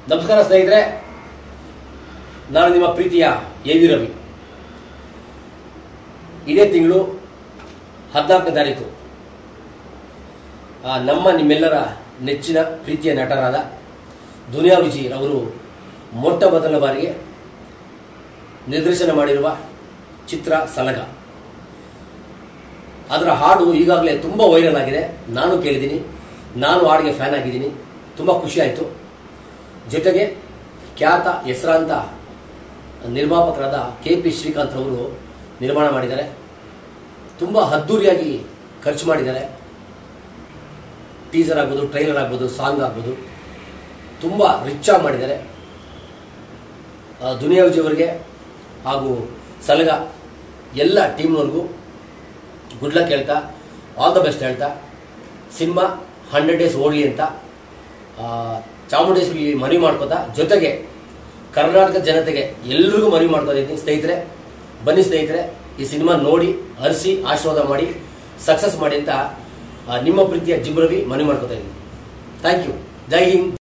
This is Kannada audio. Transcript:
ನಮಸ್ಕಾರ ಸ್ನೇಹಿತರೆ ನಾನು ನಿಮ್ಮ ಪ್ರೀತಿಯ ಎ ವಿ ರವಿ ಇದೇ ತಿಂಗಳು ಹದಿನಾಲ್ಕನೇ ತಾರೀಕು ಆ, ನಮ್ಮ ನಿಮ್ಮೆಲ್ಲರ ನೆಚ್ಚಿನ ಪ್ರೀತಿಯ ನಟರಾದ ದುನಿಯಾ ವಿಜಯ್ ಅವರು ಮೊಟ್ಟ ಮೊದಲ ಬಾರಿಗೆ ನಿರ್ದೇಶನ ಮಾಡಿರುವ ಚಿತ್ರ ಸಲಗ ಅದರ ಹಾಡು ಈಗಾಗಲೇ ತುಂಬ ವೈರಲ್ ಆಗಿದೆ ನಾನು ಕೇಳಿದ್ದೀನಿ ನಾನು ಹಾಡಿಗೆ ಫ್ಯಾನ್ ಆಗಿದ್ದೀನಿ ತುಂಬ ಖುಷಿ ಆಯಿತು ಜೊತೆಗೆ ಖ್ಯಾತ ಹೆಸರಾಂತ ನಿರ್ಮಾಪಕರಾದ ಕೆ ಪಿ ಶ್ರೀಕಾಂತ್ ಅವರು ನಿರ್ಮಾಣ ಮಾಡಿದ್ದಾರೆ ತುಂಬ ಅದ್ಧೂರಿಯಾಗಿ ಖರ್ಚು ಮಾಡಿದ್ದಾರೆ ಟೀಸರ್ ಆಗ್ಬೋದು ಟ್ರೈಲರ್ ಆಗ್ಬೋದು ಸಾಂಗ್ ಆಗ್ಬೋದು ತುಂಬ ರಿಚ್ ಆಗಿ ಮಾಡಿದ್ದಾರೆ ಆ, ದುನಿಯಾ ವಿಜಯ್ ಅವರಿಗೆ ಹಾಗೂ ಸಲಗ ಎಲ್ಲ ಟೀಮ್ನವ್ರಿಗೂ ಗುಡ್ ಲಕ್ ಹೇಳ್ತಾ ಆಲ್ ದ ಬೆಸ್ಟ್ ಹೇಳ್ತಾ ಸಿನಿಮಾ ಹಂಡ್ರೆಡ್ ಡೇಸ್ ಓಡಲಿ ಅಂತ ಆ, ಚಾಮುಂಡೇಶ್ವರಿ ಮನವಿ ಮಾಡ್ಕೋತಾ ಜೊತೆಗೆ ಕರ್ನಾಟಕ ಜನತೆಗೆ ಎಲ್ರಿಗೂ ಮನವಿ ಮಾಡ್ಕೋತಿದ್ದೀನಿ ಸ್ನೇಹಿತರೆ ಬನ್ನಿ ಸ್ನೇಹಿತರೆ ಈ ಸಿನಿಮಾ ನೋಡಿ ಹರಿಸಿ ಆಶೀರ್ವಾದ ಮಾಡಿ ಸಕ್ಸಸ್ ಮಾಡಿ ಅಂತ ಆ, ನಿಮ್ಮ ಪ್ರೀತಿಯ ಜಿಬ್ರವಿ ಮನವಿ ಮಾಡ್ಕೋತಾ ಇದ್ದೀನಿ ಥ್ಯಾಂಕ್ ಯು ಜೈ ಹಿಂದ್